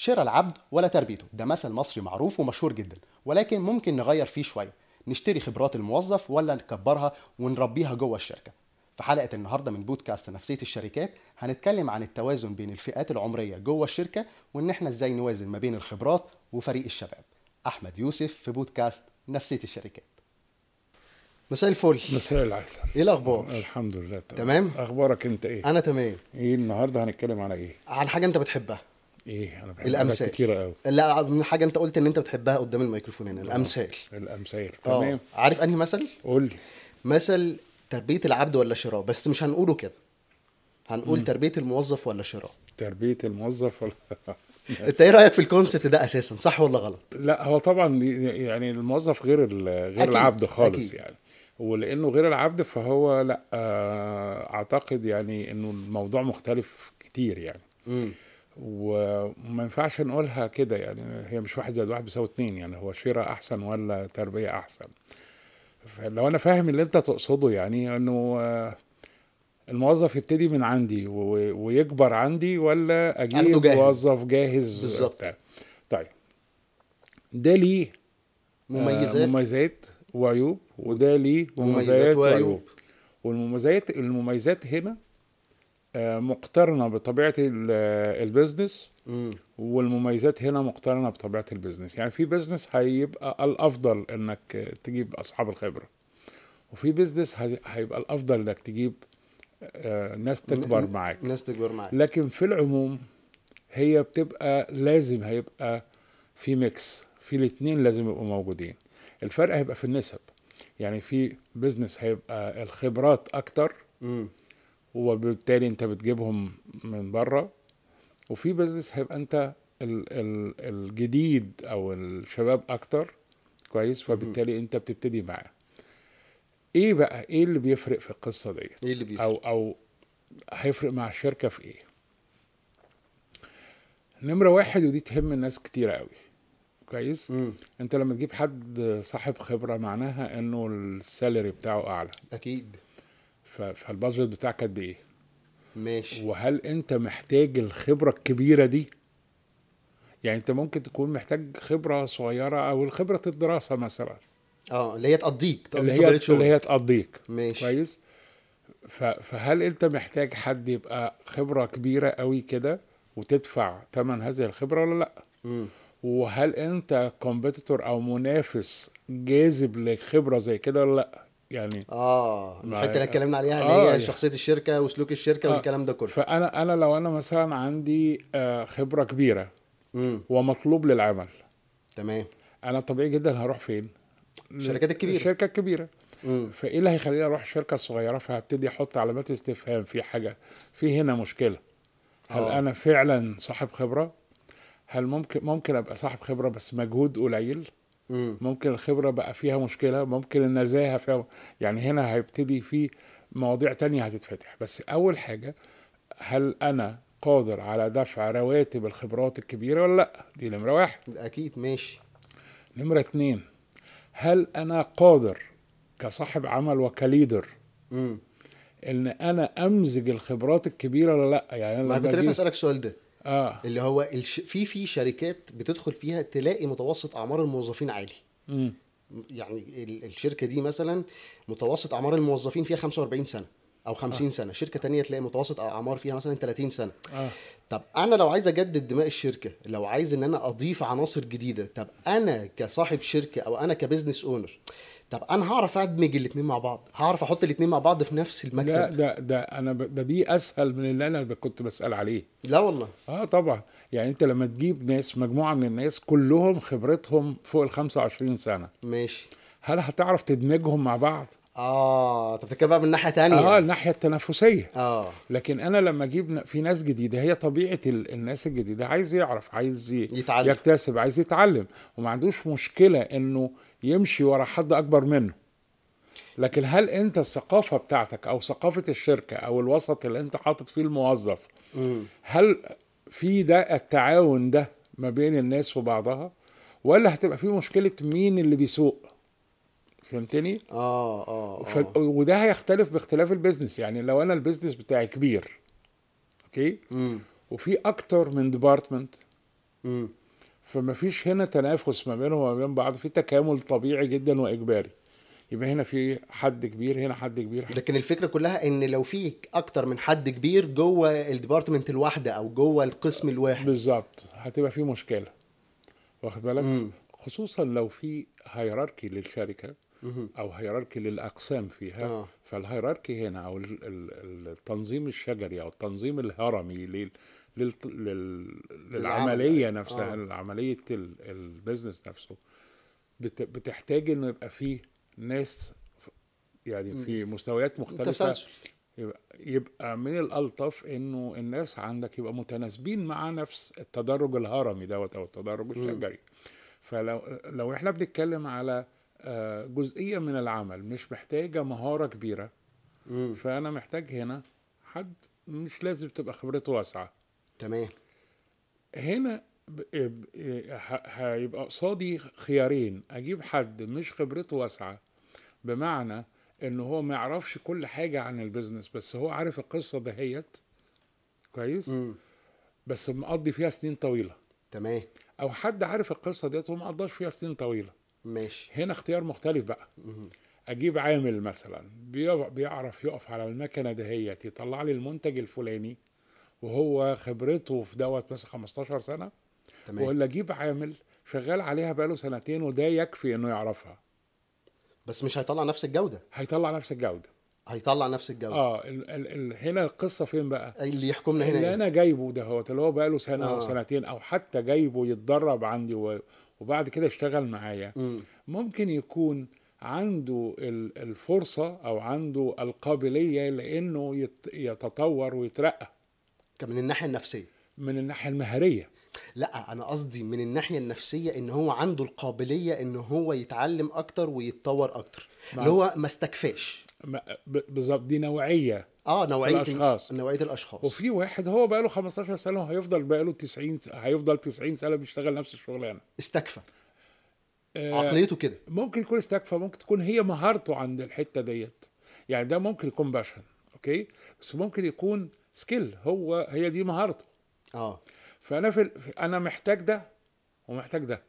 شراء العبد ولا تربيته ده مثل مصري معروف ومشهور جدا ولكن ممكن نغير فيه شويه نشتري خبرات الموظف ولا نكبرها ونربيها جوه الشركه في حلقه النهارده من بودكاست نفسيه الشركات هنتكلم عن التوازن بين الفئات العمريه جوه الشركه وان احنا ازاي نوازن ما بين الخبرات وفريق الشباب احمد يوسف في بودكاست نفسيه الشركات مساء الفل مساء العسل ايه الاخبار الحمد لله تمام؟ اخبارك انت ايه انا تمام ايه النهارده هنتكلم على ايه عن حاجه انت بتحبها ايه انا بحب الامثال حاجات كتيره قوي لا من حاجه انت قلت ان انت بتحبها قدام الميكروفون هنا الامثال الامثال اه تمام عارف انهي مثل قول لي مثل تربيه العبد ولا شراء بس مش هنقوله كده هنقول تربيه الموظف ولا شراء تربيه الموظف ولا انت ايه رايك في الكونسبت ده اساسا صح ولا غلط لا هو طبعا يعني الموظف غير ال- غير أكيد، العبد خالص أكيد. يعني ولانه غير العبد فهو لا آه، اعتقد يعني انه الموضوع مختلف كتير يعني امم وما ينفعش نقولها كده يعني هي مش واحد زائد واحد بيساوي اتنين يعني هو شراء احسن ولا تربيه احسن فلو انا فاهم اللي انت تقصده يعني انه آه، الموظف يبتدي من عندي و- ويكبر عندي ولا أخده اجيب جاهز. موظف جاهز بالظبط. بتاع. طيب ده ليه آه، مميزات مميزات وعيوب وده ليه مميزات مميزات وعيوب. وعيوب والمميزات المميزات هنا آه، مقترنه بطبيعه ال- آه، البيزنس امم والمميزات هنا مقترنه بطبيعه البيزنس يعني في بيزنس هيبقى الافضل انك تجيب اصحاب الخبره وفي بيزنس هي- هيبقى الافضل انك تجيب آه، ناس تكبر ن- معاك ناس تكبر معاك لكن في العموم هي بتبقى لازم هيبقى في ميكس في الاتنين لازم يبقوا موجودين الفرق هيبقى في النسب يعني في بيزنس هيبقى الخبرات اكتر امم وبالتالي انت بتجيبهم من بره وفي بيزنس هيبقى انت ال ال الجديد او الشباب اكتر كويس فبالتالي انت بتبتدي معاه ايه بقى ايه اللي بيفرق في القصه ديت ايه اللي بيفرق او او هيفرق مع الشركه في ايه نمره واحد ودي تهم الناس كتير قوي كويس امم انت لما تجيب حد صاحب خبره معناها انه السالري بتاعه اعلى اكيد ف- فالبادجت بتاعك قد ايه ماشي وهل انت محتاج الخبره الكبيره دي يعني انت ممكن تكون محتاج خبره صغيره او خبره الدراسه مثلا اه اللي هي تقضيك تقضي اللي هي طبيعة شغل. اللي هي تقضيك ماشي كويس ف- فهل انت محتاج حد يبقى خبره كبيره قوي كده وتدفع ثمن هذه الخبره ولا لا امم وهل انت كومبيتيتور او منافس جاذب لخبره زي كده ولا لا يعني اه ما- الحته اللي اتكلمنا عليها اللي آه، هي يعني. شخصيه الشركه وسلوك الشركه آه. والكلام ده كله فانا انا لو انا مثلا عندي آه، خبره كبيره امم ومطلوب للعمل تمام انا طبيعي جدا هروح فين الشركات الكبيرة. الشركه الكبيره امم فايه اللي هيخليني اروح شركه صغيره فهبتدي احط علامات استفهام في حاجه في هنا مشكله هل آه. انا فعلا صاحب خبره هل ممكن ممكن ابقى صاحب خبره بس مجهود قليل امم ممكن الخبره بقى فيها مشكله ممكن النزاهه فيها يعني هنا هيبتدي في مواضيع تانية هتتفتح بس اول حاجه هل انا قادر على دفع رواتب الخبرات الكبيره ولا لا دي نمره واحد اكيد ماشي نمرة اتنين هل أنا قادر كصاحب عمل وكليدر امم إن أنا أمزج الخبرات الكبيرة ولا لأ يعني ما أنا انا كنت لسه بجيب- اسالك السؤال ده آه اللي هو الش... في في شركات بتدخل فيها تلاقي متوسط اعمار الموظفين عالي مم. يعني ال- الشركه دي مثلا متوسط اعمار الموظفين فيها 45 سنه او 50 سنه شركه تانية تلاقي متوسط اعمار فيها مثلا 30 سنه آه طب انا لو عايز اجدد دماء الشركه لو عايز ان انا اضيف عناصر جديده طب انا كصاحب شركه او انا كبزنس اونر طب انا هعرف ادمج الاثنين مع بعض هعرف احط الاثنين مع بعض في نفس لا المكتب ده ده أنا ب... ده دي أسهل من اللي أنا ب- كنت بسأل عليه لا والله آه طبعا يعني أنت لما تجيب ناس مجموعة من الناس كلهم خبرتهم فوق ال 25 سنة ماشي هل هتعرف تدمجهم مع بعض؟ اه طب بتتكلم بقى من ناحيه تانية آه الناحية التنافسية اه لكن انا لما اجيب ن- في ناس جديده هي طبيعه ال- الناس الجديده عايز يعرف عايز ي- يتعلم. يكتسب عايز يتعلم وما عندوش مشكله انه يمشي ورا حد اكبر منه لكن هل انت الثقافه بتاعتك او ثقافه الشركه او الوسط اللي انت حاطط فيه الموظف امم هل في ده التعاون ده ما بين الناس وبعضها ولا هتبقى في مشكله مين اللي بيسوق فهمتني اه اه, ف... آه. وده هيختلف باختلاف البيزنس يعني لو انا البيزنس بتاعي كبير اوكي مم. وفي اكتر من ديبارتمنت امم فما فيش هنا تنافس ما بينهم وما بين بعض في تكامل طبيعي جدا واجباري يبقى هنا في حد كبير هنا حد كبير لكن الفكره كلها ان لو في اكتر من حد كبير جوه الديبارتمنت الواحده او جوه القسم الواحد بالظبط هتبقى في مشكله واخد بالك مم. خصوصا لو في هيراركي للشركه مهم. او هيراركي للاقسام فيها آه. فالهيراركي هنا او ال- ال- التنظيم الشجري او التنظيم الهرمي لل لل لل للعمليه نفسها آه. لعمليه ال- البيزنس نفسه بت- بتحتاج انه يبقى فيه ناس يعني في مستويات مختلفه تسلسل يبقى, يبقى من الالطف انه الناس عندك يبقى متناسبين مع نفس التدرج الهرمي دوت او التدرج الشجري فلو لو احنا بنتكلم على آه، جزئيه من العمل مش محتاجه مهاره كبيره مم. فانا محتاج هنا حد مش لازم تبقى خبرته واسعه تمام هنا ب- ب- ه- هيبقى قصادي خيارين اجيب حد مش خبرته واسعه بمعنى ان هو ما يعرفش كل حاجه عن البيزنس بس هو عارف القصه دهيت كويس مم. بس مقضي فيها سنين طويله تمام او حد عارف القصه ديت وما قضاش فيها سنين طويله ماشي هنا اختيار مختلف بقى مهم. اجيب عامل مثلا بيع- بيعرف يقف على المكنه دهيت يطلع لي المنتج الفلاني وهو خبرته في دوت مثلا 15 سنه تمام ولا اجيب عامل شغال عليها بقاله سنتين وده يكفي انه يعرفها بس مش هيطلع نفس الجوده هيطلع نفس الجوده هيطلع نفس الجوده اه ال ال ال هنا القصه فين بقى اللي يحكمنا هنا اللي إيه؟ انا جايبه ده هو اللي هو بقاله سنه او آه. سنتين او حتى جايبه يتدرب عندي و- وبعد كده يشتغل معايا مم. ممكن يكون عنده ال- الفرصه او عنده القابليه لانه يت- يتطور ويترقى كان من الناحيه النفسيه من الناحيه المهريه لا انا قصدي من الناحيه النفسيه ان هو عنده القابليه ان هو يتعلم اكتر ويتطور اكتر مع- اللي هو ما استكفاش ما- ب- بالظبط دي نوعيه اه نوعيه الأشخاص. نوعيه الاشخاص وفي واحد هو بقاله 15 سنه وهيفضل بقاله 90 س- هيفضل 90 سنه بيشتغل نفس الشغلانه استكفى آه، عقليته كده ممكن يكون استكفى ممكن تكون هي مهارته عند الحته ديت يعني ده ممكن يكون باشن اوكي بس ممكن يكون سكيل هو هي دي مهارته اه فانا في ال- في- انا محتاج ده ومحتاج ده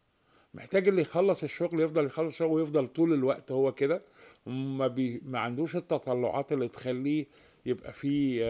محتاج اللي يخلص الشغل يفضل يخلص الشغل ويفضل طول الوقت هو كده وما بي ما عندوش التطلعات اللي تخليه يبقى في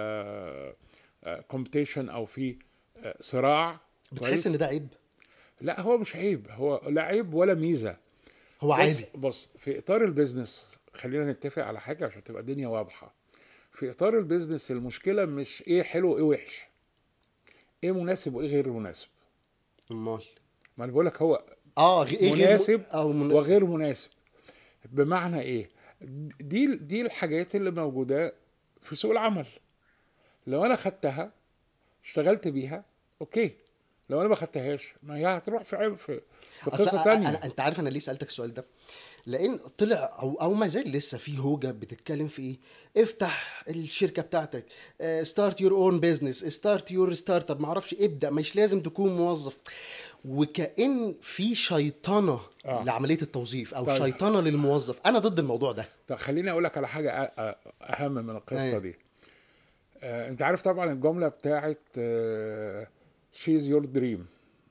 كومبيتيشن او في آه، صراع بتحس كويس؟ ان ده عيب لا هو مش عيب هو لا عيب ولا ميزه هو بص عادي بص في اطار البيزنس خلينا نتفق على حاجه عشان تبقى الدنيا واضحه في اطار البيزنس المشكله مش ايه حلو وايه وحش ايه مناسب وايه غير مناسب امال ما انا بقول لك هو اه غ- ايه غير م- مناسب او من... وغير مناسب بمعنى ايه دي دي الحاجات اللي موجوده في سوق العمل لو انا خدتها اشتغلت بيها اوكي لو انا ما خدتهاش ما هي هتروح في عيب في, في أصل قصه أنا- تانية أنا انت عارف انا ليه سالتك السؤال ده لان طلع او او ما زال لسه في هوجه بتتكلم في ايه افتح الشركه بتاعتك ستارت يور اون بزنس ستارت يور ستارت اب معرفش ابدا مش لازم تكون موظف وكأن في شيطنه آه. لعمليه التوظيف او طيب. شيطنه للموظف انا ضد الموضوع ده طب خليني اقول لك على حاجه أ- أ- اهم من القصه أيوة. دي آه، انت عارف طبعا الجمله بتاعت شيز يور دريم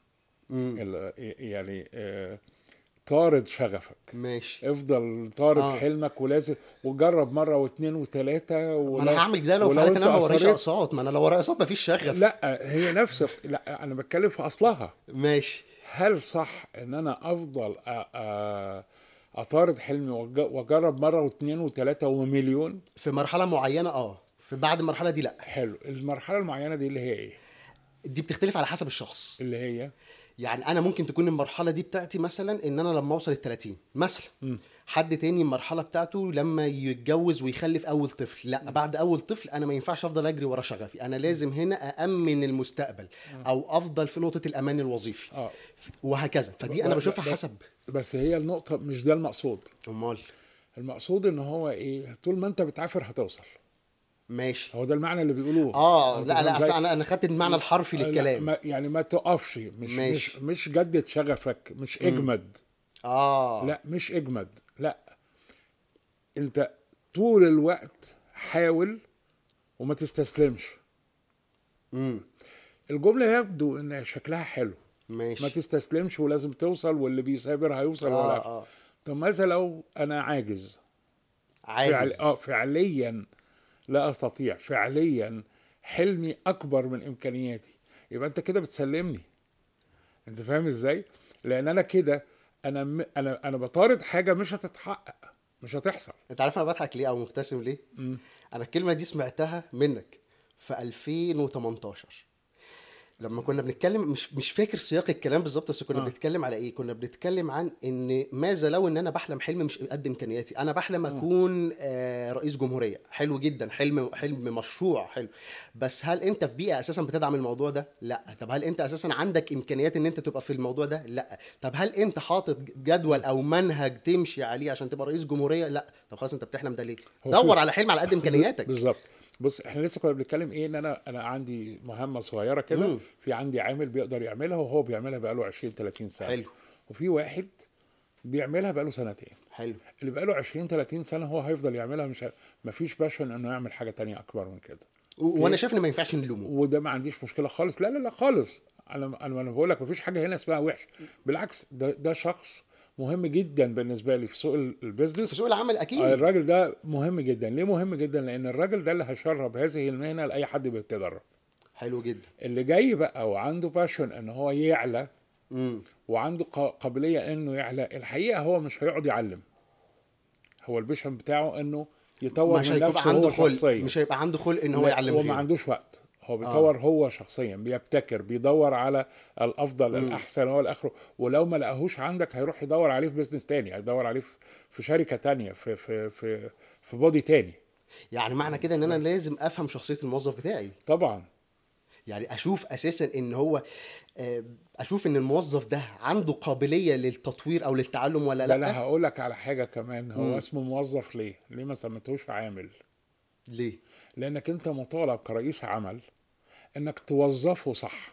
مم. يعني آه، طارد شغفك ماشي افضل طارد آه. آه. حلمك ولازم وجرب مره واثنين وثلاثه ما ولو- انا هعمل ده لو في ولو حاله ان انا أنت ما وريش أصريت- اقساط ما انا لو ورايا اقساط مفيش شغف لا هي نفس لا انا بتكلم في اصلها ماشي هل صح ان انا افضل أ- أ- اطارد حلمي وأج- واجرب مره واثنين وثلاثه ومليون في مرحله معينه اه في بعد المرحله دي لا حلو المرحله المعينه دي اللي هي ايه دي بتختلف على حسب الشخص اللي هي يعني انا ممكن تكون المرحله دي بتاعتي مثلا ان انا لما اوصل ال 30 مثلا حد تاني المرحله بتاعته لما يتجوز ويخلف اول طفل لا بعد اول طفل انا ما ينفعش افضل اجري ورا شغفي انا لازم هنا اامن المستقبل او افضل في نقطه الامان الوظيفي اه وهكذا فدي انا ب- بشوفها ب- حسب بس هي النقطه مش ده المقصود امال المقصود ان هو ايه طول ما انت بتعافر هتوصل ماشي هو ده المعنى اللي بيقولوه اه أنت لا لا فاهم اصل إزاي؟ انا انا خدت المعنى الحرفي لا، للكلام ما يعني ما تقفش مش ماشي. مش مش جدد شغفك مش اجمد اه لا مش اجمد لا انت طول الوقت حاول وما تستسلمش امم الجمله يبدو ان شكلها حلو ماشي ما تستسلمش ولازم توصل واللي بيثابر هيوصل اه ولا اه طب ماذا لو انا عاجز فعل... عاجز اه فعليا لا استطيع فعليا حلمي اكبر من امكانياتي يبقى انت كده بتسلمني انت فاهم ازاي لان انا كده انا م... انا انا بطارد حاجه مش هتتحقق مش هتحصل انت عارف انا بضحك ليه او مبتسم ليه؟ انا الكلمه دي سمعتها منك في 2018 لما كنا بنتكلم مش مش فاكر سياق الكلام بالظبط بس كنا آه. بنتكلم على ايه؟ كنا بنتكلم عن ان ماذا لو ان انا بحلم حلم مش قد امكانياتي، انا بحلم اكون آه رئيس جمهوريه، حلو جدا حلم حلم مشروع حلو، بس هل انت في بيئه اساسا بتدعم الموضوع ده؟ لا، طب هل انت اساسا عندك امكانيات ان انت تبقى في الموضوع ده؟ لا، طب هل انت حاطط جدول او منهج تمشي عليه عشان تبقى رئيس جمهوريه؟ لا، طب خلاص انت بتحلم ده ليه؟ هو دور في- على حلم على قد امكانياتك بالظبط بص احنا لسه كنا بنتكلم ايه ان انا انا عندي مهمه صغيره كده مم. في عندي عامل بيقدر يعملها وهو بيعملها بقاله 20 30 سنه حلو. وفي واحد بيعملها بقاله سنتين حلو اللي بقاله 20 30 سنه هو هيفضل يعملها مش ه... مفيش باشن انه يعمل حاجه تانية اكبر من كده و- وانا شايف ان ما ينفعش نلومه وده ما عنديش مشكله خالص لا لا لا خالص انا انا انا بقول لك مفيش حاجه هنا اسمها وحش بالعكس ده ده شخص مهم جدا بالنسبه لي في سوق ال- في البيزنس سوق العمل اكيد آه، الراجل ده مهم جدا ليه مهم جدا لان الراجل ده اللي هيشرب هذه المهنه لاي حد بيتدرب حلو جدا اللي جاي بقى وعنده باشن ان هو يعلى امم وعنده ق- قابليه انه يعلى الحقيقه هو مش هيقعد يعلم هو البيشن بتاعه انه يطور مش من هيبقى نفسه عنده هو خلق شخصيا مش هيبقى عنده خلق ان هو لا، يعلم هو ما غيره عندوش وقت هو بيطور آه. هو شخصيا بيبتكر بيدور على الافضل مم. الاحسن هو الاخره ولو ما لقاهوش عندك هيروح يدور عليه في بزنس تاني هيدور عليه في- في شركه تانية في في في في بودي تاني يعني معنى كده ان انا لازم افهم شخصيه الموظف بتاعي طبعا يعني اشوف اساسا ان هو آه، اشوف ان الموظف ده عنده قابليه للتطوير او للتعلم ولا لا لا, لا هقول لك على حاجه كمان هو مم. اسمه موظف ليه ليه ما سميتهوش عامل ليه لانك انت مطالب كرئيس عمل انك توظفه صح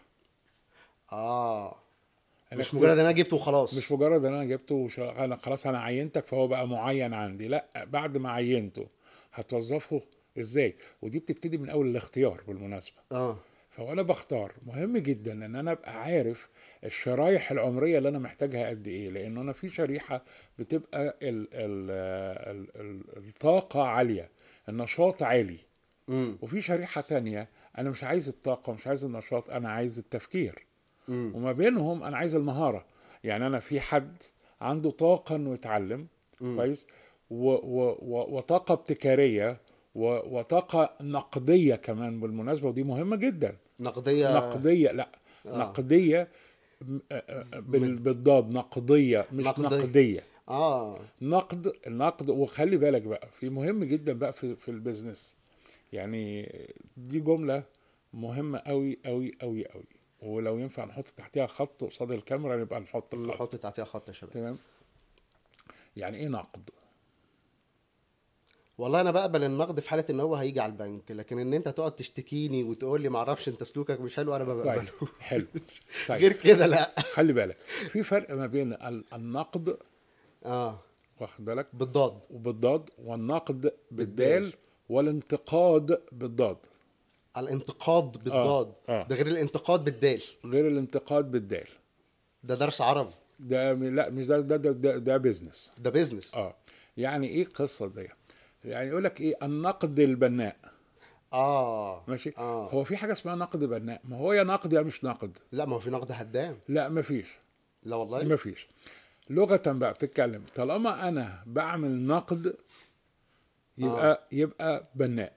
اه إنك مش مجرد ان انا جبته وخلاص مش مجرد ان انا جبته وش... انا خلاص انا عينتك فهو بقى معين عندي لا بعد ما عينته هتوظفه ازاي ودي بتبتدي من اول الاختيار بالمناسبه اه فوانا بختار مهم جدا ان انا ابقى عارف الشرايح العمريه اللي انا محتاجها قد ايه لان انا في شريحه بتبقى ال ال ال ال الطاقه عاليه النشاط عالي امم وفي شريحه تانية انا مش عايز الطاقه مش عايز النشاط انا عايز التفكير امم وما بينهم انا عايز المهاره يعني انا في حد عنده طاقه انه يتعلم مم. كويس و و و وطاقه ابتكاريه و وطاقه نقديه كمان بالمناسبه ودي مهمه جدا نقديه نقديه لا آه. نقديه م- آه، آه، بال- بالضاد نقديه مش نقدية. نقديه, نقدية. اه نقد النقد وخلي بالك بقى في مهم جدا بقى في في البيزنس يعني دي جمله مهمه قوي قوي قوي قوي ولو ينفع نحط تحتها خط قصاد الكاميرا نبقى نحط خط نحط تحتها خط يا شباب تمام يعني ايه نقد والله انا بقبل النقد في حاله ان هو هيجي على البنك لكن ان انت تقعد تشتكيني وتقول لي معرفش انت سلوكك مش حلو انا ما كويس بقبله حلو طيب غير كده لا خلي بالك في فرق ما بين ال- النقد اه واخد بالك بالضاد وبالضاد والنقد بالدال. بالدال والانتقاد بالضاد الانتقاد بالضاد آه. ده غير الانتقاد بالدال غير الانتقاد بالدال ده درس عربي ده م- لا مش ده ده ده, ده, ده بيزنس ده بيزنس اه يعني ايه القصه دي يعني يقول لك ايه النقد البناء اه ماشي اه هو في حاجه اسمها نقد بناء ما هو يا نقد يا مش نقد لا ما هو في نقد هدام لا مفيش لا والله مفيش لغه بقى بتتكلم طالما انا بعمل نقد يبقى آه. يبقى بناء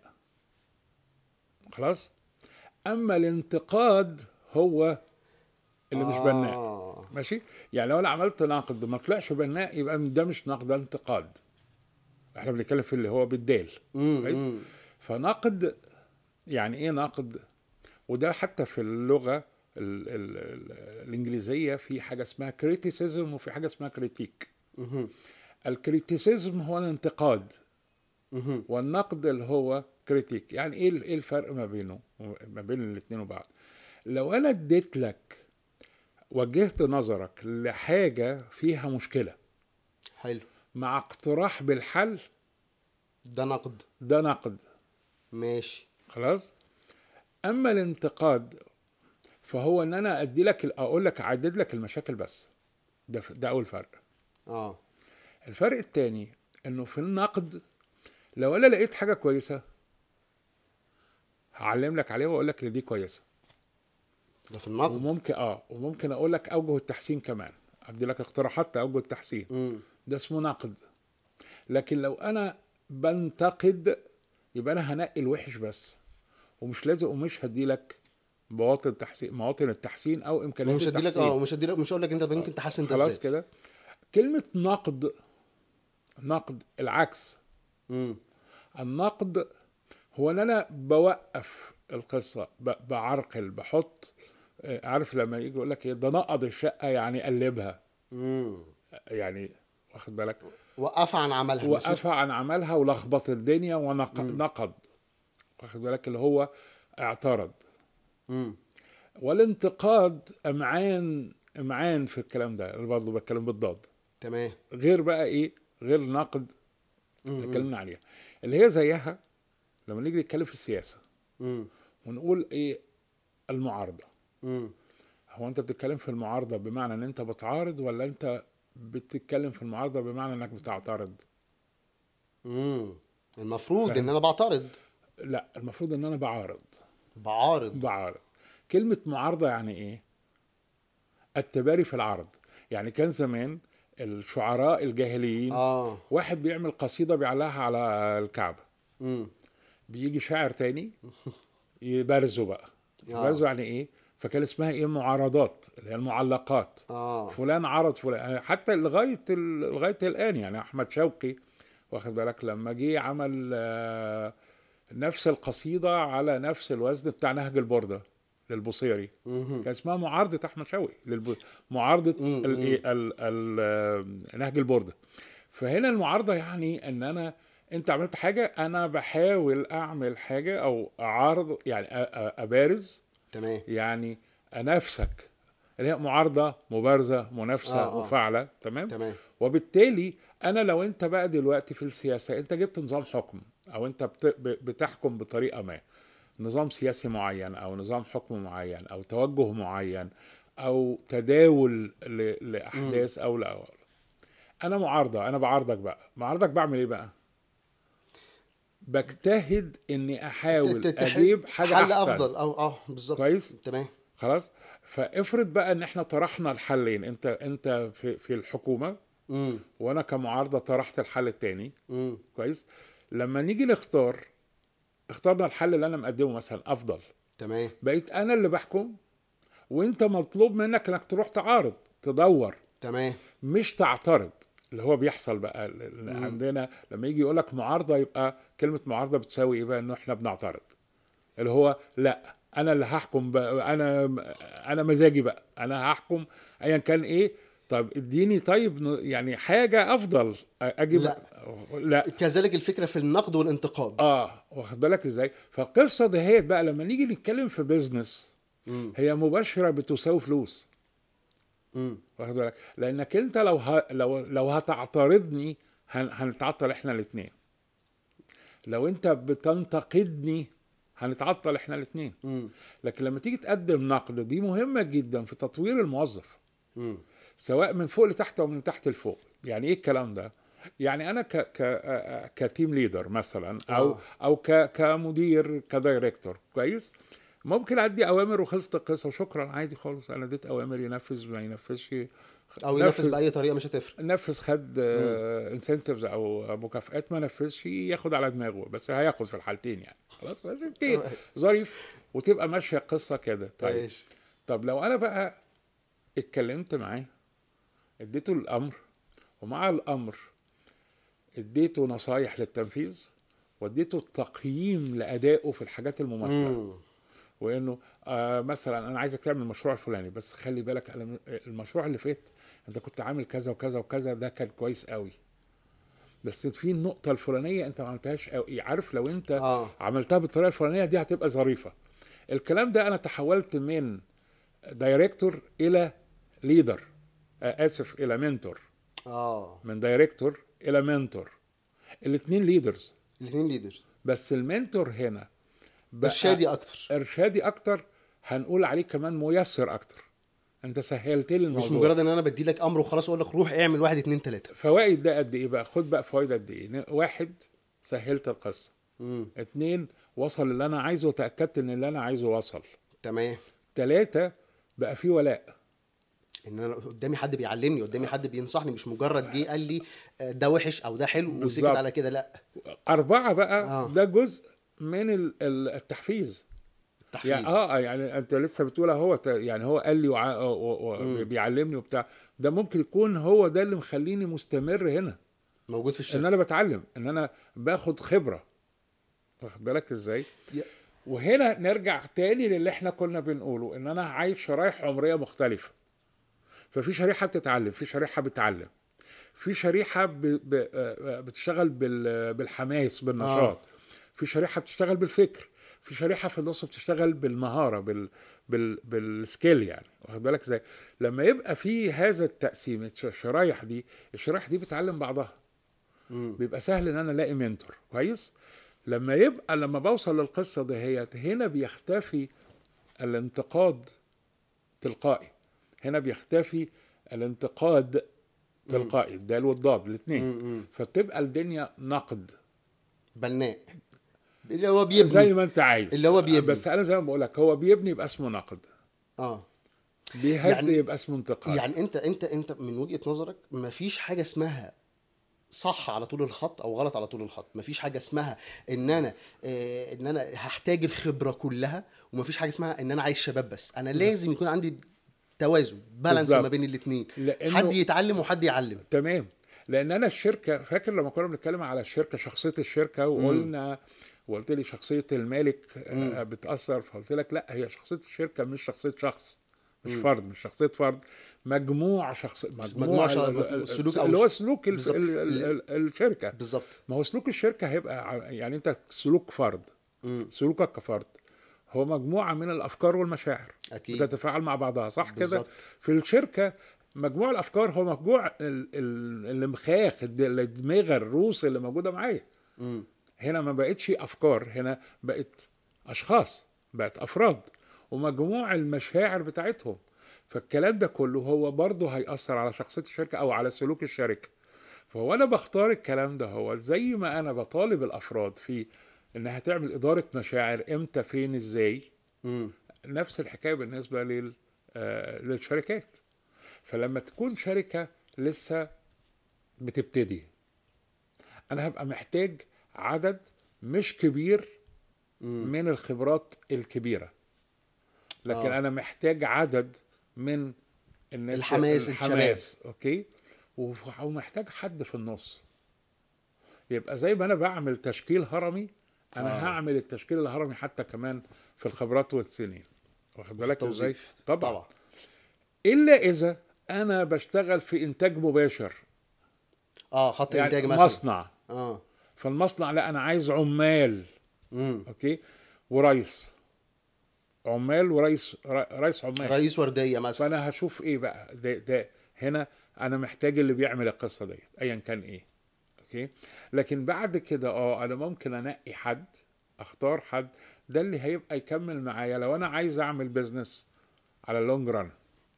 خلاص اما الانتقاد هو اللي مش بناء آه. ماشي يعني لو انا عملت نقد ما طلعش بناء يبقى ده مش نقد ده انتقاد احنا بنتكلم في اللي هو بالدال مم، كويس مم. فنقد يعني ايه نقد وده حتى في اللغه ال ال ال الانجليزيه في حاجه اسمها كريتيسيزم وفي حاجه اسمها كريتيك مهم. الكريتيسيزم هو الانتقاد مهم. والنقد اللي هو كريتيك يعني ايه ايه الفرق ما بينه ما بين الاثنين وبعض لو انا اديت لك وجهت نظرك لحاجه فيها مشكله حلو مع اقتراح بالحل ده نقد ده نقد ماشي خلاص اما الانتقاد فهو ان انا ادي لك اقول لك اعدد لك المشاكل بس ده ده اول فرق اه الفرق التاني انه في النقد لو انا لقيت حاجه كويسه هعلم لك عليها واقول لك ان دي كويسه ده في النقد وممكن اه وممكن اقول لك اوجه التحسين كمان ادي لك اقتراحات لاوجه التحسين امم ده اسمه نقد لكن لو انا بنتقد يبقى انا هنقي الوحش بس ومش لازم ومش هدي لك مواطن تحسين مواطن التحسين او امكانيات ومش هدي لك التحسين اه ومش هدي لك مش هقول لك انت ممكن تحسن ده خلاص ازاي كده كلمة نقد نقد العكس امم النقد هو ان انا بوقف القصة ب- بعرقل بحط آه، عارف لما يجي يقول لك ايه ده نقض الشقة يعني قلبها امم يعني واخد بالك وقفها عن عملها بس- وقفها عن عملها ولخبط الدنيا ونقد واخد بالك اللي هو اعترض امم والانتقاد امعان امعان في الكلام ده انا برضه بتكلم بالضاد تمام غير بقى ايه غير نقد اللي اتكلمنا عليها اللي هي زيها لما نيجي نتكلم في السياسه امم ونقول ايه المعارضه امم هو انت بتتكلم في المعارضه بمعنى ان انت بتعارض ولا انت بتتكلم في المعارضه بمعنى انك بتعترض امم المفروض فاهم. ان انا بعترض لا المفروض ان انا بعارض بعارض بعارض كلمة معارضة يعني ايه؟ التباري في العرض يعني كان زمان الشعراء الجاهليين اه واحد بيعمل قصيدة بيعلقها على الكعبة امم بيجي شاعر تاني يبرزه بقى آه. يبرزه يعني ايه؟ فكان اسمها ايه معارضات اللي هي المعلقات اه فلان عرض فلان حتى لغايه ال- لغايه الان يعني احمد شوقي واخد بالك لما جه عمل آه، نفس القصيده على نفس الوزن بتاع نهج البرده للبصيري مهم. كان اسمها معارضه احمد شوقي للب... معارضه مم، ال... ال... ال... ال... آه، نهج البرده فهنا المعارضه يعني ان انا انت عملت حاجه انا بحاول اعمل حاجه او اعارض يعني أ... أ... ابارز تمام يعني انافسك اللي هي معارضه مبارزه منافسه آه، آه. مفاعله تمام تمام وبالتالي انا لو انت بقى دلوقتي في السياسه انت جبت نظام حكم او انت بت- ب- بتحكم بطريقه ما نظام سياسي معين او نظام حكم معين او توجه معين او تداول ل- لاحداث او لا انا معارضه انا بعارضك بقى معارضك بعمل ايه بقى بجتهد اني احاول ت- تح- اجيب حاجه حل احسن افضل او اه بالظبط كويس؟ تمام خلاص فافرض بقى ان احنا طرحنا الحلين انت انت في في الحكومه امم وانا كمعارضه طرحت الحل التاني امم كويس لما نيجي نختار اخترنا الحل اللي انا مقدمه مثلا افضل تمام بقيت انا اللي بحكم وانت مطلوب منك انك تروح تعارض تدور تمام مش تعترض اللي هو بيحصل بقى ال- ال- عندنا لما يجي يقول لك معارضه يبقى كلمه معارضه بتساوي ايه بقى انه احنا بنعترض اللي هو لا انا اللي هحكم بقى انا انا مزاجي بقى انا هحكم ايا كان ايه طب اديني طيب ن- يعني حاجه افضل اجيب لا. لا كذلك الفكره في النقد والانتقاد اه واخد بالك ازاي فالقصه دهيت بقى لما نيجي نتكلم في بيزنس امم هي مباشره بتساوي فلوس امم واخد بالك لانك انت لو ه... لو لو هتعترضني هن... هنتعطل احنا الاثنين لو انت بتنتقدني هنتعطل احنا الاثنين امم لكن لما تيجي تقدم نقد دي مهمه جدا في تطوير الموظف امم سواء من فوق لتحت او من تحت لفوق يعني ايه الكلام ده يعني انا ك ك آه، كتيم ليدر مثلا او آه. او ك كمدير كدايركتور كويس ممكن ادي اوامر وخلصت القصه وشكرا عادي خالص انا اديت اوامر ينفذ ما ينفذش او ينفذ باي طريقه مش هتفرق نفذ خد انسنتفز او مكافئات ما نفذش ياخد على دماغه بس هياخد في الحالتين يعني خلاص دي ظريف وتبقى ماشيه القصه كده طيب ماشي. طب لو انا بقى اتكلمت معاه اديته الامر ومع الامر اديته نصايح للتنفيذ واديته تقييم لادائه في الحاجات المماثله امم وانه آه مثلا انا عايزك تعمل المشروع الفلاني بس خلي بالك أنا المشروع اللي فات انت كنت عامل كذا وكذا وكذا ده كان كويس قوي بس في النقطة الفلانية انت ما عملتهاش قوي عارف لو انت اه عملتها بالطريقة الفلانية دي هتبقى ظريفة الكلام ده انا تحولت من دايركتور الى ليدر آه اسف الى منتور اه من دايركتور الى منتور الاثنين ليدرز الاثنين ليدرز بس المنتور هنا بقى ارشادي اكتر ارشادي اكتر هنقول عليه كمان ميسر اكتر انت سهلت لي الموضوع مش مجرد ان انا بدي لك امر وخلاص اقول لك روح اعمل واحد اتنين تلاته فوائد ده قد ايه بقى خد بقى فوائد قد ايه ن- واحد سهلت القصه امم اتنين وصل اللي انا عايزه وتاكدت ان اللي انا عايزه وصل تمام تلاتة بقى في ولاء ان انا قدامي حد بيعلمني قدامي حد بينصحني مش مجرد جه قال لي آه، ده وحش او ده حلو وسكت بالظبط. على كده لا أربعة بقى آه. ده جزء من ال- ال- التحفيز تحفيز يعني اه يعني انت لسه بتقول هو ت- يعني هو قال لي وع... و... و... بيعلمني وبتاع ده ممكن يكون هو ده اللي مخليني مستمر هنا موجود في ان الشركه انا بتعلم ان انا باخد خبره واخد بالك ازاي يا- وهنا نرجع تاني للي احنا كنا بنقوله ان انا عايز شرايح عمريه مختلفه ففي شريحه بتتعلم في شريحه بتعلم في شريحه ب... ب... آه، بتشتغل بال... بالحماس بالنشاط آه. في شريحه بتشتغل بالفكر في شريحه في النص بتشتغل بالمهاره بال... بال... بالسكيل يعني واخد بالك ازاي لما يبقى في هذا التقسيم الش- الشرايح دي الشرايح دي بتعلم بعضها مم. بيبقى سهل ان انا الاقي منتور كويس لما يبقى لما بوصل للقصه دهيت هنا بيختفي الانتقاد تلقائي هنا بيختفي الانتقاد تلقائي الدال والضاد الاثنين مم. فتبقى الدنيا نقد بناء اللي هو بيبني زي ما انت عايز اللي هو بيبني. بس انا زي ما بقول لك هو بيبني يبقى اسمه نقد اه بيهد يعني- يبقى اسمه انتقاد يعني انت انت انت من وجهة نظرك مفيش حاجة اسمها صح على طول الخط او غلط على طول الخط مفيش حاجه اسمها ان انا اه ان انا هحتاج الخبره كلها ومفيش حاجه اسمها ان انا عايز شباب بس انا لازم يكون عندي توازن بالانس بالظبط. ما بين الاثنين لأنه- حد يتعلم وحد يعلم تمام لان انا الشركه فاكر لما كنا بنتكلم على الشركه شخصيه الشركه وقلنا وقلت لي شخصيه المالك آه، بتاثر فقلت لك لا هي شخصيه الشركه مش شخصيه شخص مش فرد مش شخصيه فرد مجموع شخص مجموع, مجموع ال- شخ- ال- ال- سلوك أو اللي هو ش- سلوك ال- بالظبط. ال- ال- ال- الشركه بالظبط ما هو سلوك الشركه هيبقى ع- يعني انت سلوك فرد مم. سلوكك كفرد هو مجموعه من الافكار والمشاعر أكيد. بتتفاعل مع بعضها صح كده بالظبط. في الشركه مجموع الافكار هو مجموع ال- ال- المخاخ الد- الدماغ الروس اللي موجوده معايا مم. هنا ما بقتش افكار هنا بقت اشخاص بقت افراد ومجموع المشاعر بتاعتهم فالكلام ده كله هو برضه هيأثر على شخصية الشركة أو على سلوك الشركة فهو أنا بختار الكلام ده هو زي ما أنا بطالب الأفراد في إنها تعمل إدارة مشاعر إمتى فين إزاي مم. نفس الحكايه بالنسبه لل آه، للشركات فلما تكون شركه لسه بتبتدي انا هبقى محتاج عدد مش كبير من الخبرات الكبيره لكن آه. انا محتاج عدد من الناس الحماس، الحماس اوكي و- ومحتاج حد في النص يبقى زي ما انا بعمل تشكيل هرمي انا آه. آه. هعمل التشكيل الهرمي حتى كمان في الخبرات والسنين واخد بالك ازاي توظيف. طبعا. طبعا الا اذا انا بشتغل في انتاج مباشر اه خط يعني انتاج مثلا مصنع اه فالمصنع لا انا عايز عمال مم. اوكي ورئيس عمال ورئيس ر- رئيس عمال رئيس ورديه مثلا فانا هشوف ايه بقى ده, ده هنا انا محتاج اللي بيعمل القصه ديت ايا كان ايه اوكي لكن بعد كده اه انا ممكن انقي حد اختار حد ده اللي هيبقى يكمل معايا لو انا عايز اعمل بيزنس على اللونج ران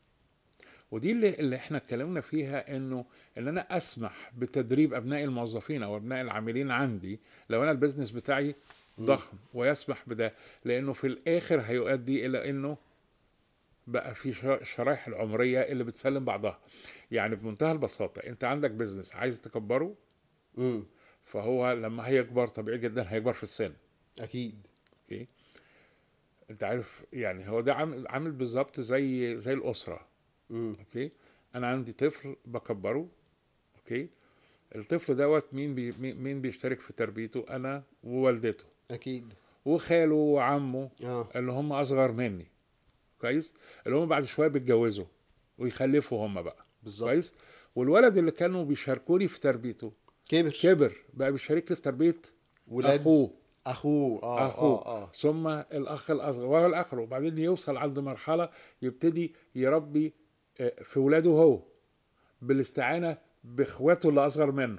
ودي اللي, اللي احنا اتكلمنا فيها انه ان انا اسمح بتدريب ابناء الموظفين او ابناء العاملين عندي لو انا البيزنس بتاعي ضخم ويسمح بده لانه في الاخر هيؤدي الى انه بقى في شر- شرايح العمريه اللي بتسلم بعضها يعني بمنتهى البساطه انت عندك بيزنس عايز تكبره مم. فهو لما هيكبر طبيعي جدا هيكبر في السن اكيد اوكي انت عارف يعني هو ده عامل عامل بالظبط زي زي الاسره مم. اوكي انا عندي طفل بكبره اوكي الطفل دوت مين بي مين- مين بيشترك في تربيته انا ووالدته اكيد وخاله وعمه اه اللي هم اصغر مني كويس اللي هم بعد شويه بيتجوزوا ويخلفوا هم بقى بالظبط. كويس والولد اللي كانوا بيشاركوني في تربيته كبر كبر بقى بيشاركني في تربيه ولاد اخوه اخوه اه اخوه اه, آه. ثم الاخ الاصغر والاخر وبعدين يوصل عند مرحله يبتدي يربي آه، في ولاده هو بالاستعانه باخواته اللي اصغر منه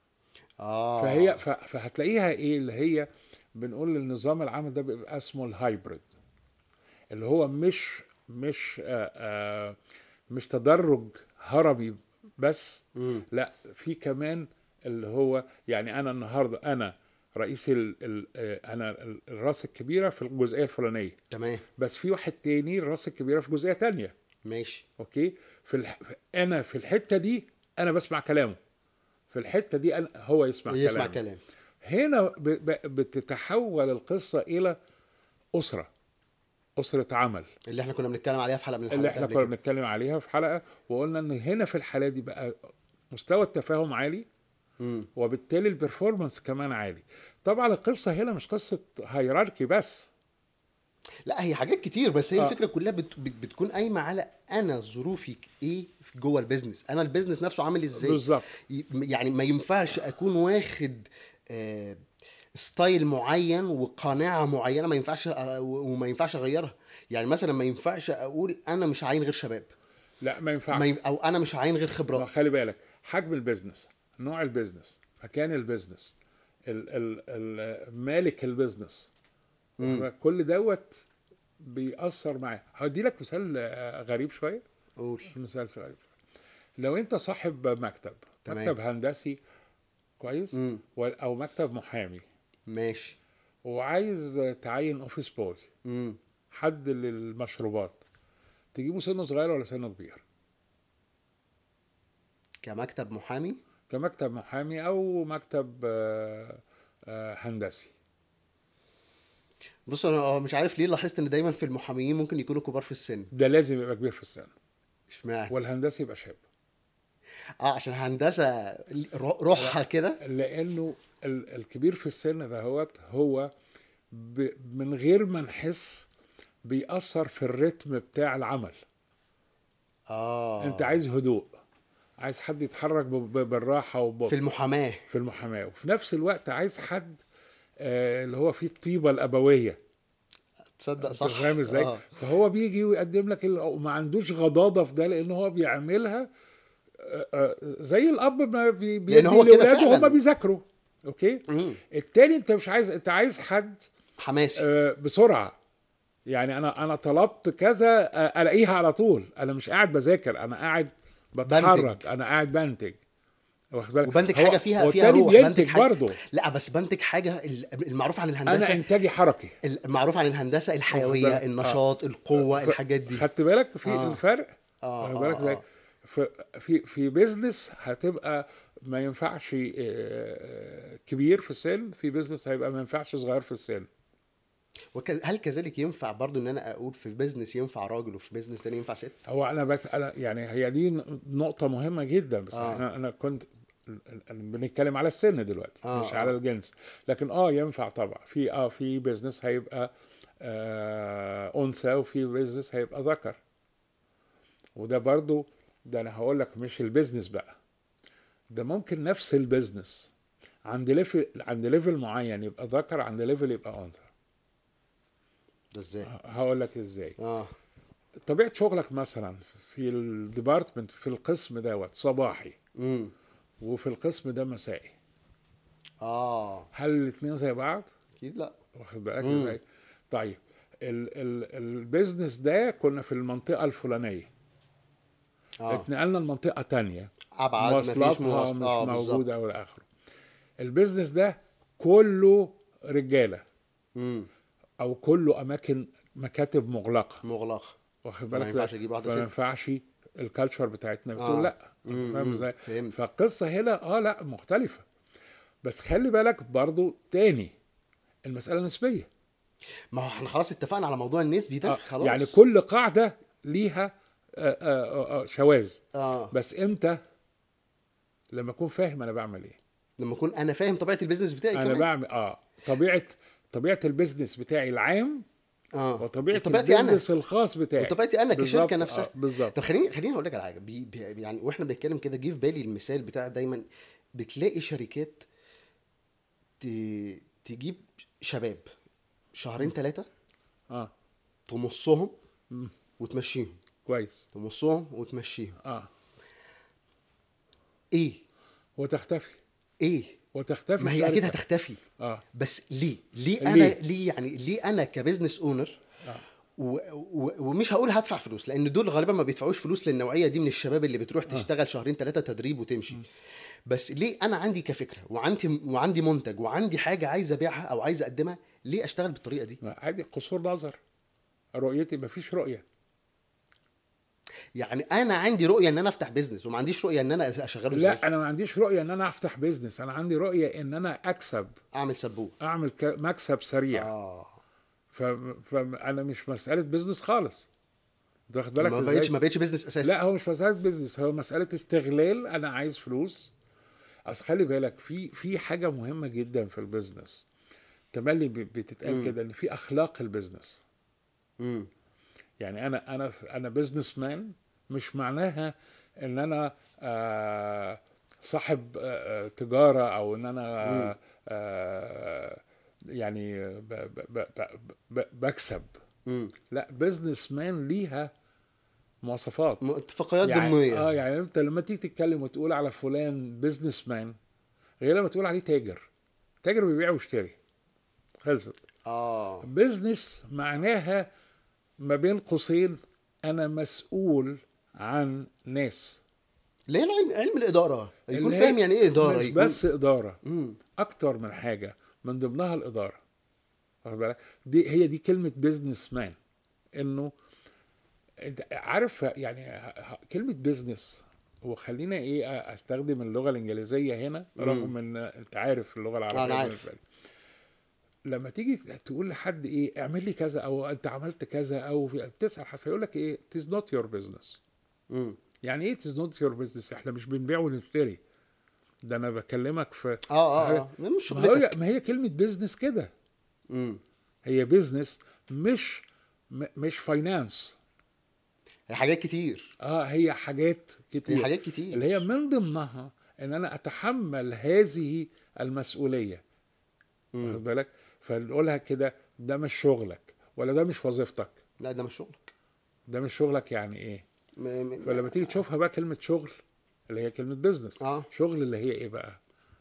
اه فهي ف- فهتلاقيها ايه اللي هي بنقول النظام العام ده بيبقى اسمه الهايبرد اللي هو مش مش آه آه مش تدرج هرمي بس مم. لا في كمان اللي هو يعني انا النهارده انا رئيس ال ال آه، انا ال- الراس الكبيره في الجزئيه الفلانيه تمام بس في واحد تاني الراس الكبيره في جزئيه تانية ماشي اوكي في الح... انا في الحته دي انا بسمع كلامه في الحته دي أنا هو يسمع, يسمع كلامي كلام هنا ب... ب... بتتحول القصه الى اسره اسره عمل اللي احنا كنا بنتكلم عليها في حلقه من الحلقات اللي احنا قبل كنا كده. بنتكلم عليها في حلقه وقلنا ان هنا في الحاله دي بقى مستوى التفاهم عالي مم. وبالتالي البرفورمانس كمان عالي طبعا القصه هنا مش قصه هيراركي بس لا هي حاجات كتير بس هي آه. الفكره كلها بت... بت... بتكون قايمه على انا ظروفي ايه جوه البيزنس انا البيزنس نفسه عامل ازاي بالظبط ي- يعني ما ينفعش اكون واخد آه، ستايل معين وقناعه معينه ما ينفعش أ- وما ينفعش اغيرها يعني مثلا ما ينفعش اقول انا مش عاين غير شباب لا ما ينفعش ما ي... او انا مش عاين غير ما خبرات خلي بالك حجم البيزنس نوع البيزنس مكان البيزنس ال ال ال مالك البيزنس كل دوت بيأثر معاه هدي لك مثال آه، غريب شويه قول مثال غريب شويه لو انت صاحب مكتب تمام. مكتب هندسي كويس مم. و- او مكتب محامي ماشي وعايز تعين اوفيس بوي امم حد للمشروبات تجيبه سنه صغير ولا سنه كبير كمكتب محامي كمكتب محامي او مكتب آه، آه، هندسي بص انا آه، مش عارف ليه لاحظت ان دايما في المحاميين ممكن يكونوا كبار في السن ده لازم يبقى كبير في السن اشمعنى والهندسي يبقى شاب اه عشان هندسه رو- روحها كده لانه ال- الكبير في السن دهوت هو ب- من غير ما نحس بيأثر في الريتم بتاع العمل اه انت عايز هدوء عايز حد يتحرك ب- ب- بالراحه وب... في المحاماه في المحاماه وفي نفس الوقت عايز حد آه، اللي هو فيه الطيبه الابويه تصدق انت صح فاهم ازاي؟ آه. فهو بيجي ويقدم لك ال- وما عندوش غضاضه في ده لان هو بيعملها آه، آه، زي الاب ما بي- بيدي هو كده لاولاده فعلاً. وهم بيذاكروا اوكي؟ مم. التاني انت مش عايز انت عايز حد حماسي آه، بسرعه يعني انا انا طلبت كذا آه، الاقيها على طول انا مش قاعد بذاكر انا قاعد بتحرك انا قاعد بنتج واخد بالك وبنتج هو- حاجه فيها هو فيها التاني روح بينتج بنتج حاجه برضه لا بس بنتج حاجه ال- المعروف عن انا الهندسه انتاجي حركي المعروف عن الهندسه الحيويه بالك؟ النشاط القوه ف- الحاجات دي خدت بالك في آه. الفرق آه، واخد آه، بالك ازاي آه. في في في بيزنس هتبقى ما ينفعش آه، كبير في السن في بيزنس هيبقى ما ينفعش صغير في السن وك- هل كذلك ينفع برضو ان انا اقول في بيزنس ينفع راجل وفي بيزنس تاني ينفع ست هو انا بس انا يعني هي دي ن- نقطة مهمة جدا بس آه. آه. انا انا كنت بنتكلم على السن دلوقتي آه، آه مش آه. على الجنس لكن اه ينفع طبعا في اه في بيزنس هيبقى آه انثى وفي بيزنس هيبقى ذكر وده برضو ده انا هقول لك مش البيزنس بقى ده ممكن نفس البيزنس عند ليفل عند ليفل معين يبقى ذكر عند ليفل يبقى انثى ده ازاي هقول لك ازاي اه طبيعه شغلك مثلا في الديبارتمنت في القسم دوت صباحي امم وفي القسم ده مسائي اه هل الاثنين زي بعض اكيد لا واخد بالك مم. ازاي طيب ال ال البيزنس ده كنا في المنطقه الفلانيه اه اتنقلنا لمنطقه تانية ابعد مفيش مواصلاتها مواصلات مش اه بالظبط موجوده او اخره البيزنس ده كله رجاله امم او كله اماكن مكاتب مغلقه مغلقه واخد فما بالك ينفعش ازاي؟ اجيب واحدة ما ست. ينفعش الكالتشر بتاعتنا بتقول آه. لا مم، انت فاهم مم، ازاي فهمت. فالقصه هنا اه لا مختلفه بس خلي بالك برضو تاني المساله نسبيه ما هو احنا خلاص اتفقنا على موضوع النسبي ده آه خلاص يعني كل قاعده ليها آه آه آه شواذ اه بس امتى لما اكون فاهم انا بعمل ايه لما اكون انا فاهم طبيعه البيزنس بتاعي انا كمان بعمل اه طبيعه طبيعه البيزنس بتاعي العام اه وطبيعه وطبيعتي انا البيزنس الخاص بتاعي وطبيعتي انا كشركه بالظبط، نفسها آه بالظبط طب خليني خليني اقول لك على حاجه بي بي يعني واحنا بنتكلم كده جه في بالي المثال بتاع دايما بتلاقي شركات ت... تجيب شباب شهرين ثلاثه اه تمصهم مم. وتمشيهم كويس تمصهم وتمشيهم اه ايه وتختفي ايه وتختفي ما هي اكيد الشركة. هتختفي اه بس ليه ليه ليه؟ انا ليه يعني ليه انا كبزنس اونر و... و... ومش هقول هدفع فلوس لان دول غالبا ما بيدفعوش فلوس للنوعيه دي من الشباب اللي بتروح تشتغل شهرين ثلاثه تدريب وتمشي بس ليه انا عندي كفكره وعندي وعندي منتج وعندي حاجه عايز ابيعها او عايز اقدمها ليه اشتغل بالطريقه دي عادي قصور نظر رؤيتي مفيش رؤيه يعني انا عندي رؤيه ان انا افتح بيزنس وما عنديش رؤيه ان انا اشغله ازاي لا انا ما عنديش رؤيه ان انا افتح بيزنس انا عندي رؤيه ان انا اكسب اعمل سبوب اعمل ك- مكسب سريع اه ف... فانا مش مساله بيزنس خالص انت واخد بالك ما إزاي؟ بقتش ما بقتش بيزنس اساسي لا هو مش مساله بيزنس هو مساله استغلال انا عايز فلوس اصل خلي بالك في في حاجه مهمه جدا في البيزنس تملي ب- بتتقال كده ان في اخلاق البيزنس امم يعني انا انا انا بزنس مان مش معناها ان انا آه، صاحب آه، آه، تجاره او ان انا آه، يعني ب- ب- ب- ب- ب- بكسب امم لا بزنس مان ليها مواصفات اتفاقيات يعني ضمنيه اه يعني انت لما تيجي تتكلم وتقول على فلان بزنس مان غير لما تقول عليه تاجر تاجر بيبيع ويشتري خلصت اه بزنس معناها ما بين قوسين انا مسؤول عن ناس اللي هي العلم علم الاداره يكون اللي هي فاهم يعني ايه اداره مش يكون بس اداره مم. اكتر من حاجه من ضمنها الاداره واخد بالك دي هي دي كلمه بزنس مان انه انت عارف يعني ه- ه- كلمه بزنس وخلينا ايه استخدم اللغه الانجليزيه هنا رغم ان انت عارف اللغه العربيه أنا عارف. بالنسبة لي. لما تيجي تقول لحد ايه اعمل لي كذا او انت عملت كذا او في- بتسال فيقول لك ايه it is not your business مم. يعني ايه it is not your business احنا مش بنبيع ونشتري ده انا بكلمك في اه اه, في آه. مش ما هي شغلتك ما هي كلمه بيزنس كده مم. هي بيزنس مش م- مش فاينانس هي حاجات كتير اه هي حاجات كتير هي حاجات كتير اللي هي من ضمنها ان انا اتحمل هذه المسؤوليه واخد بالك فنقولها كده ده مش شغلك ولا ده مش وظيفتك لا ده مش شغلك ده مش شغلك يعني ايه م... م... فلما تيجي تشوفها بقى كلمه شغل اللي هي كلمه بيزنس آه. شغل اللي هي ايه بقى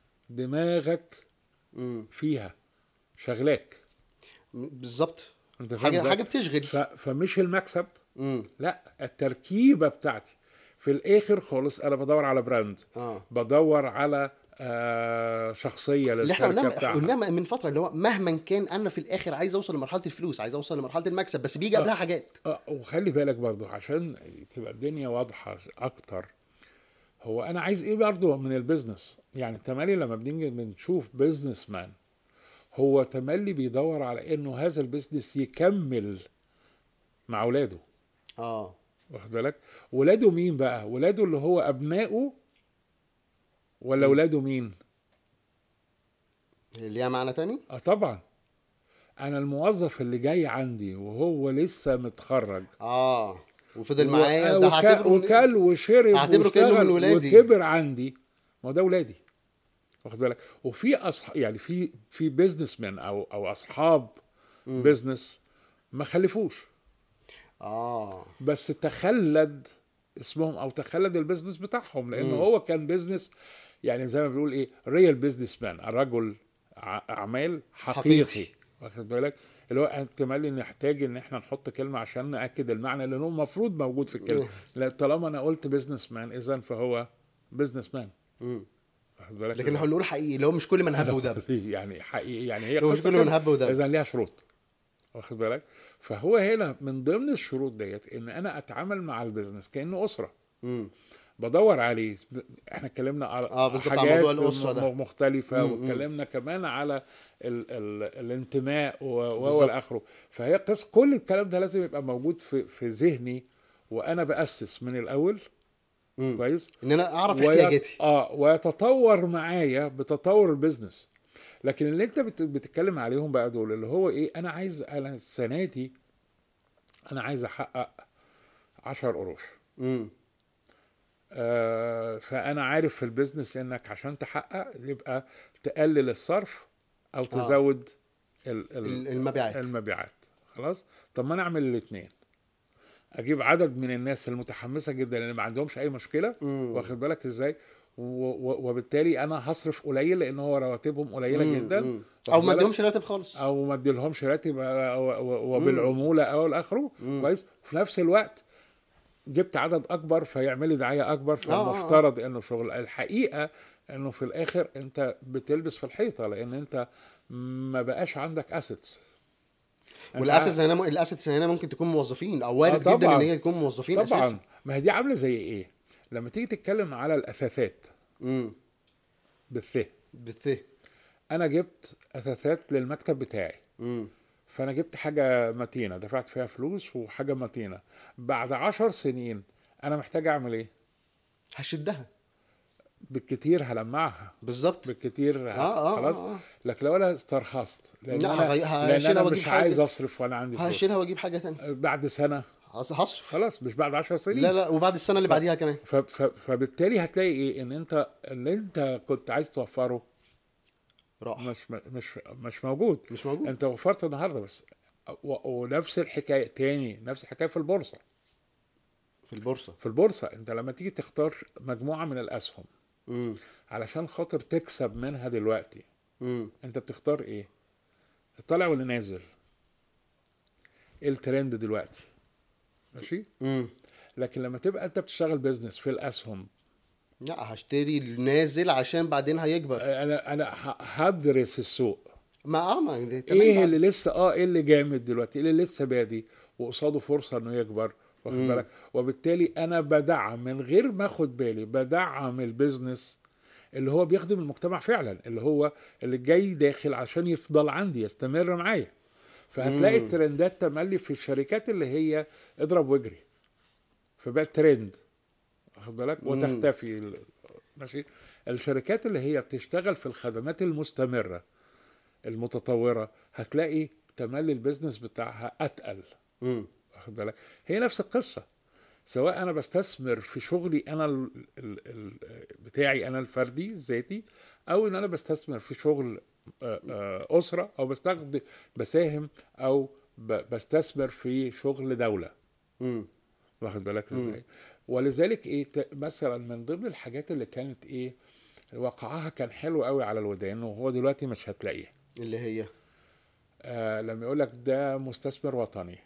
دماغك مم. فيها شغلاك بالظبط انت فاهم حاجه إزاي؟ حاجه بتشغل ف... فمش المكسب مم. لا التركيبه بتاعتي في الاخر خالص انا بدور على براند اه بدور على آه شخصيه اللي احنا للشركه قلنا بتاعها قلنا من فتره اللي هو مهما كان انا في الاخر عايز اوصل لمرحله الفلوس عايز اوصل لمرحله المكسب بس بيجي قبلها حاجات آه وخلي بالك برضو عشان تبقى الدنيا واضحه اكتر هو انا عايز ايه برضو من البيزنس يعني تملي لما بنيجي بنشوف بيزنس مان هو تملي بيدور على انه هذا البيزنس يكمل مع اولاده اه واخد بالك ولاده مين بقى ولاده اللي هو ابنائه ولا ولاده مين اللي ليها معنى تاني اه طبعا انا الموظف اللي جاي عندي وهو لسه متخرج اه وفضل معايا و- ده وك- هعتبره وكل وشرب هعتبره كأنه واشتغل من ولادي. وكبر عندي ما هو ده ولادي واخد بالك وفي أصح... يعني في في بيزنس مان او او اصحاب بيزنس ما خلفوش اه بس تخلد اسمهم او تخلد البيزنس بتاعهم لانه هو كان بيزنس يعني زي ما بنقول ايه ريال بيزنس مان رجل ع- اعمال حقيقي, حقيقي. واخد بالك اللي هو احتمال نحتاج ان احنا نحط كلمه عشان ناكد المعنى لانه المفروض موجود في الكلمه لا طالما انا قلت بيزنس مان اذا فهو بيزنس مان مم. واخد بالك لكن احنا هنقول حقيقي اللي هو مش كل من هب ودب يعني حقيقي يعني هي لو مش قصة كله من كده. هب ودب. اذا ليها شروط واخد بالك فهو هنا من ضمن الشروط ديت ان انا اتعامل مع البيزنس كانه اسره مم. بدور عليه احنا اتكلمنا على آه، بالظبط على حاجات موضوع الأسرة ده. م- مختلفة واتكلمنا كمان على ال ال الانتماء و- و بالظبط. والى اخره فهي قصة كل الكلام ده لازم يبقى موجود في في ذهني وانا باسس من الاول مم. كويس ان انا اعرف ويت- احتياجاتي اه ويتطور معايا بتطور البيزنس لكن اللي انت بت- بتتكلم عليهم بقى دول اللي هو ايه انا عايز انا السنه دي انا عايز احقق 10 قروش مم. آه فانا عارف في البيزنس انك عشان تحقق يبقى تقلل الصرف او تزود ال- ال- ال- المبيعات المبيعات خلاص طب ما نعمل الاثنين اجيب عدد من الناس المتحمسه جدا اللي ما عندهمش اي مشكله واخد بالك ازاي و- و- وبالتالي انا هصرف قليل لان هو رواتبهم قليله جدا مم. واخد او ما بالك؟ اديهمش راتب خالص او ما اديلهمش راتب أو- أو- أو- وبالعموله او الاخره كويس وفي نفس الوقت جبت عدد اكبر فيعمل لي دعايه اكبر آه، آه. فالمفترض انه شغل الحقيقه انه في الاخر انت بتلبس في الحيطه لان انت ما بقاش عندك اسيتس والاسيتس هنا الاسيتس هنا ممكن تكون موظفين او وارد آه، جدا طبعاً. ان هي تكون موظفين طبعا اساسا ما هي دي عامله زي ايه لما تيجي تتكلم على الاثاثات امم بالث بالث انا جبت اثاثات للمكتب بتاعي امم فانا جبت حاجه متينه دفعت فيها فلوس وحاجه متينه بعد عشر سنين انا محتاج اعمل ايه هشدها بالكتير هلمعها بالظبط بالكتير ه- آه، آه، خلاص آه، آه. لكن لو انا استرخصت لان لا، انا, هغي- لأن هشيلها أنا وأجيب مش حاجة. عايز اصرف وانا عندي فلوس هشيلها واجيب حاجه تانية بعد سنه هص- هصرف خلاص مش بعد عشر سنين لا لا وبعد السنه اللي بعديها كمان ف... ف... فبالتالي هتلاقي ايه ان انت اللي انت كنت عايز توفره راح مش مش مش موجود مش موجود انت وفرت النهارده بس و... ونفس الحكايه تاني نفس الحكايه في البورصه في البورصه في البورصه انت لما تيجي تختار مجموعه من الاسهم امم علشان خاطر تكسب منها دلوقتي امم انت بتختار ايه الطالع واللي نازل ايه الترند دلوقتي ماشي امم لكن لما تبقى انت بتشتغل بيزنس في الاسهم لا هشتري النازل عشان بعدين هيكبر انا انا ه- هدرس السوق ما اه ما دي- تمام ايه بعد- اللي لسه اه ايه اللي جامد دلوقتي ايه اللي لسه بادي وقصاده فرصه انه يكبر واخد بالك وبالتالي انا بدعم من غير ما اخد بالي بدعم البيزنس اللي هو بيخدم المجتمع فعلا اللي هو اللي جاي داخل عشان يفضل عندي يستمر معايا فهتلاقي الترندات تملي في الشركات اللي هي اضرب واجري فبقت ترند واخد بالك وتختفي ال- ماشي الشركات اللي هي بتشتغل في الخدمات المستمره المتطوره هتلاقي تملي البيزنس بتاعها اتقل امم واخد بالك هي نفس القصه سواء انا بستثمر في شغلي انا ال ال ال بتاعي انا الفردي الذاتي او ان انا بستثمر في شغل آه، آه، اسره او بستخدم بساهم او ب- بستثمر في شغل دوله امم واخد بالك ازاي ولذلك ايه ت- مثلا من ضمن الحاجات اللي كانت ايه وقعها كان حلو قوي على الودان وهو دلوقتي مش هتلاقيه اللي هي آه لما يقول لك ده مستثمر وطني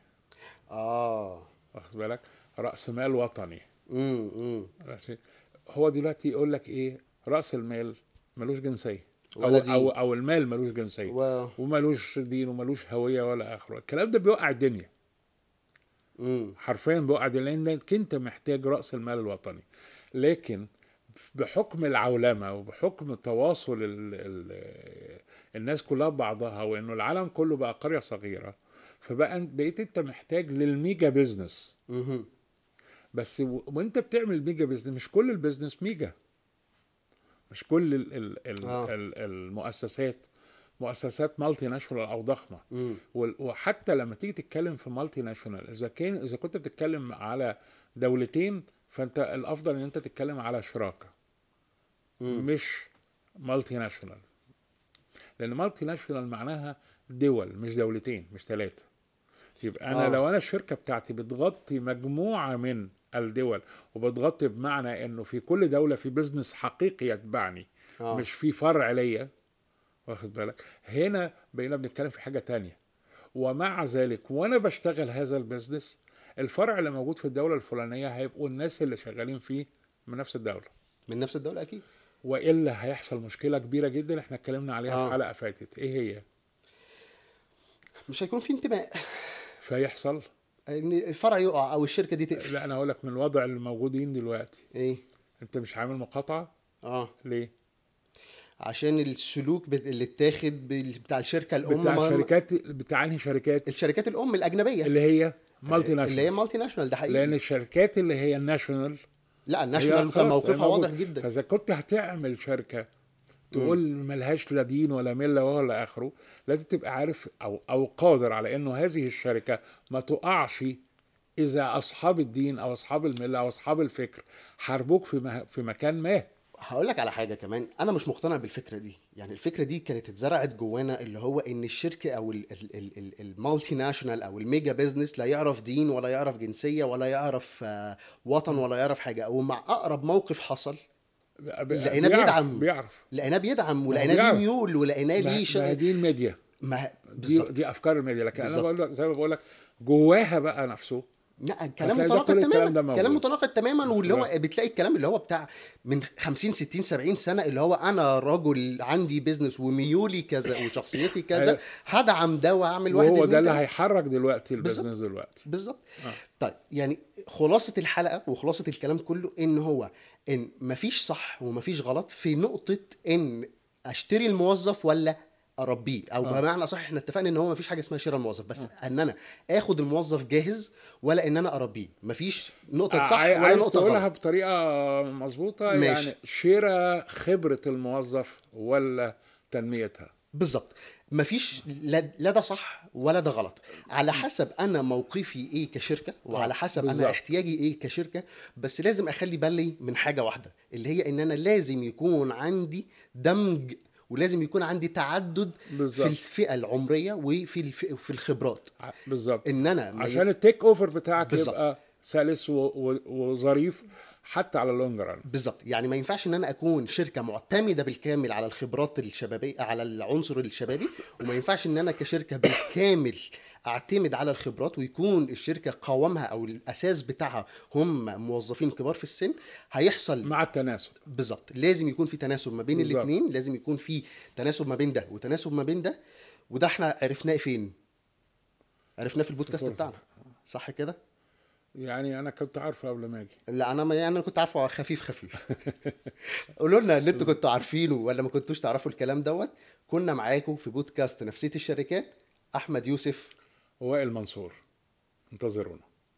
اه واخد بالك راس مال وطني امم امم ماشي هو دلوقتي يقول لك ايه راس المال ملوش جنسيه او ولا دين. او او المال ملوش جنسيه و... وملوش دين وملوش هويه ولا اخره الكلام ده بيوقع الدنيا امم حرفيا بيوقع الدنيا لانك انت محتاج راس المال الوطني لكن بحكم العولمه وبحكم تواصل ال ال الناس كلها ببعضها وانه العالم كله بقى قريه صغيره فبقى بقيت انت محتاج للميجا بيزنس امم بس و... وانت بتعمل ميجا بيزنس مش كل البيزنس ميجا مش كل ال... ال... ال... آه. ال... المؤسسات مؤسسات مالتي ناشونال او ضخمه امم وال- وحتى لما تيجي تتكلم في مالتي ناشونال اذا كان اذا كنت بتتكلم على دولتين فانت الافضل ان انت تتكلم على شراكه مش مالتي ناشونال لان مالتي ناشونال معناها دول مش دولتين مش ثلاثه يبقى انا آه. آه. لو انا الشركه بتاعتي بتغطي مجموعه من الدول وبتغطي بمعنى انه في كل دوله في بزنس حقيقي يتبعني آه. آه. مش في فرع ليا واخد بالك هنا بقينا بنتكلم في حاجه تانية ومع ذلك وانا بشتغل هذا البزنس الفرع اللي موجود في الدوله الفلانيه هيبقوا الناس اللي شغالين فيه من نفس الدوله من نفس الدوله اكيد والا هيحصل مشكله كبيره جدا احنا اتكلمنا عليها آه. في حلقه فاتت ايه هي مش هيكون في انتماء فيحصل ان الفرع يقع او الشركه دي تقفل لا انا اقول لك من الوضع اللي موجودين دلوقتي ايه انت مش عامل مقاطعه اه ليه عشان السلوك بت- اللي اتاخد بال- بتاع الشركه الام بتاع ما- الشركات بتاع انهي شركات الشركات الام الاجنبيه اللي هي مالتي اللي هي ناشونال مالتي ناشونال ده حقيقي لان الشركات اللي هي الناشونال لا هي الناشونال خلاص موقفها هي موجود. واضح جدا فاذا كنت هتعمل شركه تقول ملهاش لا دين ولا مله ولا اخره لازم تبقى عارف او او قادر على انه هذه الشركه ما تقعش اذا اصحاب الدين او اصحاب المله او اصحاب الفكر حاربوك في مه- في مكان ما هقول لك على حاجه كمان انا مش مقتنع بالفكره دي يعني الفكره دي كانت اتزرعت جوانا اللي هو ان الشركه او ال- ال- ال- ال- المالتي ناشونال او الميجا بيزنس لا يعرف دين ولا يعرف جنسيه ولا يعرف آه، وطن ولا يعرف حاجه او مع اقرب موقف حصل ب- لقيناه بيعرف- بيدعم بيعرف لقيناه بيدعم هو ولقيناه ليه بيعرف. ميول ولقيناه ما ليه ما شغل دي الميديا ما دي, بالظبط دي افكار الميديا لكن انا بالظبط. بقول لك زي ما بقول لك جواها بقى نفسه لا الكلام هتلاقي ده متناقض كل الكلام تماما ده موجود. كلام متناقض تماما واللي هو بالظبط. بتلاقي الكلام اللي هو بتاع من 50 60 70 سنه اللي هو انا رجل عندي بيزنس وميولي كذا وشخصيتي كذا أيوة. هدعم ده واعمل واحد وهو اتنين ده اللي تلاته. هيحرك دلوقتي بالظبط. البيزنس دلوقتي بالظبط طيب يعني خلاصه الحلقه وخلاصه الكلام كله ان هو ان مفيش صح ومفيش غلط في نقطه ان اشتري الموظف ولا اربيه او آه. بمعنى صح احنا اتفقنا ان هو مفيش حاجه اسمها شراء الموظف بس ان انا اخد الموظف جاهز ولا ان انا اربيه مفيش نقطه صح عاي- ولا عايز نقطه تقولها غلط بطريقه مظبوطه ماشي. يعني شراء خبره الموظف ولا تنميتها بالظبط مفيش لا لا ده صح ولا ده غلط على حسب انا موقفي ايه كشركه وعلى آه، حسب بالظبط. انا احتياجي ايه كشركه بس لازم اخلي بالي من حاجه واحده اللي هي ان انا لازم يكون عندي دمج ولازم يكون عندي تعدد بالظبط. في الفئه العمريه وفي الف... في الخبرات ع- بالظبط ان انا ما عشان التيك اوفر بتاعك بالظبط. يبقى سلس و- و- وظريف حتى على اللونج ران بالظبط يعني ما ينفعش ان انا اكون شركه معتمده بالكامل على الخبرات الشبابيه على العنصر الشبابي وما ينفعش ان انا كشركه بالكامل اعتمد على الخبرات ويكون الشركه قوامها او الاساس بتاعها هم موظفين كبار في السن هيحصل مع التناسب بالظبط لازم يكون في تناسب ما بين بالظبط. الاثنين لازم يكون في تناسب ما بين ده وتناسب ما بين ده وده احنا عرفناه فين عرفناه في البودكاست الفرصة. بتاعنا صح كده يعني انا كنت عارفه قبل ما اجي لا انا ما يعني انا كنت عارفه خفيف خفيف قولوا لنا اللي انتوا كنتوا عارفينه ولا ما كنتوش تعرفوا الكلام دوت كنا معاكم في بودكاست نفسيه الشركات احمد يوسف وائل منصور انتظرونا